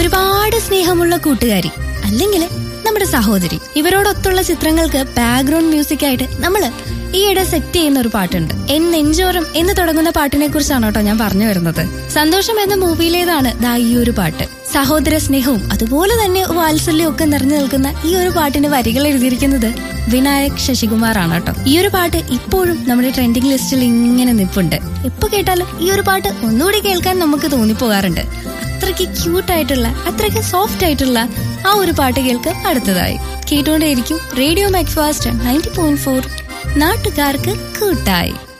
ഒരുപാട് സ്നേഹമുള്ള കൂട്ടുകാരി അല്ലെങ്കിൽ നമ്മുടെ സഹോദരി ഇവരോടൊത്തുള്ള ചിത്രങ്ങൾക്ക് ബാക്ക്ഗ്രൗണ്ട് മ്യൂസിക് ആയിട്ട് നമ്മള് ഈയിടെ സെറ്റ് ചെയ്യുന്ന ഒരു പാട്ടുണ്ട് എൻ നെഞ്ചോരം എന്ന് തുടങ്ങുന്ന പാട്ടിനെ കുറിച്ചാണ് കേട്ടോ ഞാൻ പറഞ്ഞു വരുന്നത് സന്തോഷം എന്ന മൂവിയിലേതാണ് ദാ ഈ ഒരു പാട്ട് സഹോദര സ്നേഹവും അതുപോലെ തന്നെ വാത്സല്യവും ഒക്കെ നിറഞ്ഞു നിൽക്കുന്ന ഈ ഒരു പാട്ടിന് വരികൾ എഴുതിയിരിക്കുന്നത് വിനായക് ശശികുമാർ ആണ് കേട്ടോ ഈ ഒരു പാട്ട് ഇപ്പോഴും നമ്മുടെ ട്രെൻഡിങ് ലിസ്റ്റിൽ ഇങ്ങനെ നിൽപ്പുണ്ട് എപ്പോ കേട്ടാലും ഈ ഒരു പാട്ട് ഒന്നുകൂടി കേൾക്കാൻ നമുക്ക് തോന്നിപ്പോകാറുണ്ട് അത്രയ്ക്ക് ക്യൂട്ട് ആയിട്ടുള്ള അത്രയ്ക്ക് സോഫ്റ്റ് ആയിട്ടുള്ള ആ ഒരു പാട്ട് കേൾക്ക് അടുത്തതായി കേട്ടുകൊണ്ടേയിരിക്കും radio max fast ninety point four നാട്ടുകാർക്ക് കൂട്ടായി